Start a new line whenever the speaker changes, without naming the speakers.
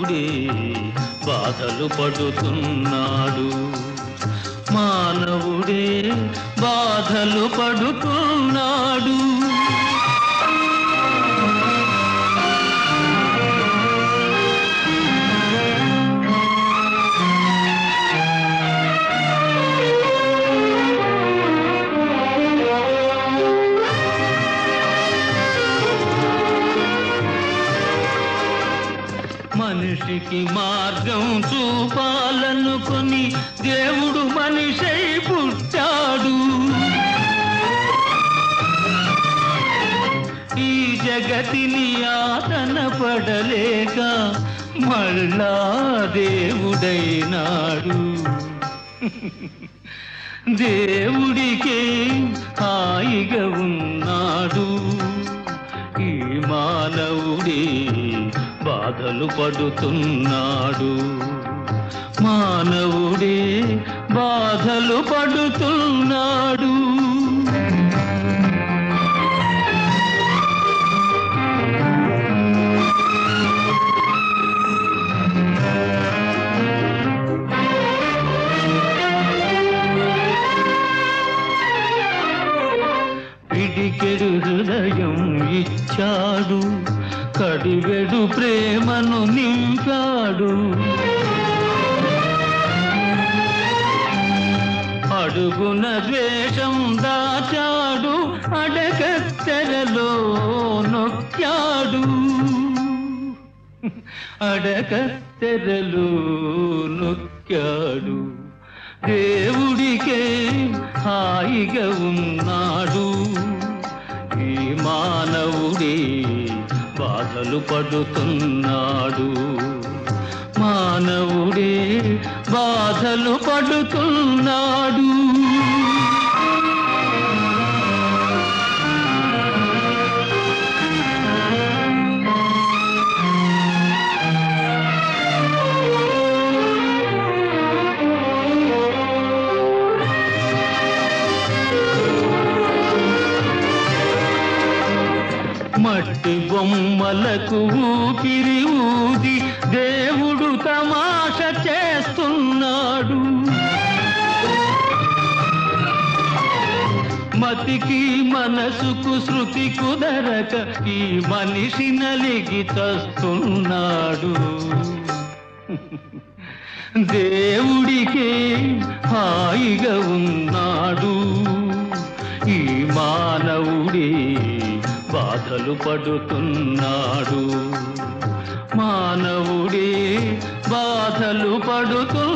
మానవుడే బాధలు పడుతున్నాడు మానవుడే బాధలు పడుతున్నాడు మనిషికి మార్గం చూపాలనుకొని దేవుడు మనిషై పుట్టాడు ఈ జగతిని ఆతన పడలేక మళ్ళా దేవుడైనాడు దేవుడికే హాయిగా ఉన్నాడు ఈ మానవుడే బాధలు పడుతున్నాడు మానవుడే బాధలు పడుతున్నాడు పిడికెడు హృదయం ఇచ్చాడు కడివెడు ప్రేమను నింపాడు అడుగున ద్వేషం దాచాడు అడగత్తెరలో నొక్కాడు అడగత్తెరలో నొక్కాడు దేవుడికే హాయిగా ఉన్నాడు ఈ మానవుడే బాధలు పడుతున్నాడు మానవుడే బాధలు పడుతున్నాడు మట్టి బొమ్మలకు ఊపిరి ఊది దేవుడు తమాష చేస్తున్నాడు మతికి మనసుకు శృతి కుదరక ఈ మనిషి నలిగి చస్తున్నాడు దేవుడికే హాయిగా ఉన్నాడు ఈ మానవుడే బాధలు పడుతున్నాడు మానవుడే బాధలు పడుతున్నాడు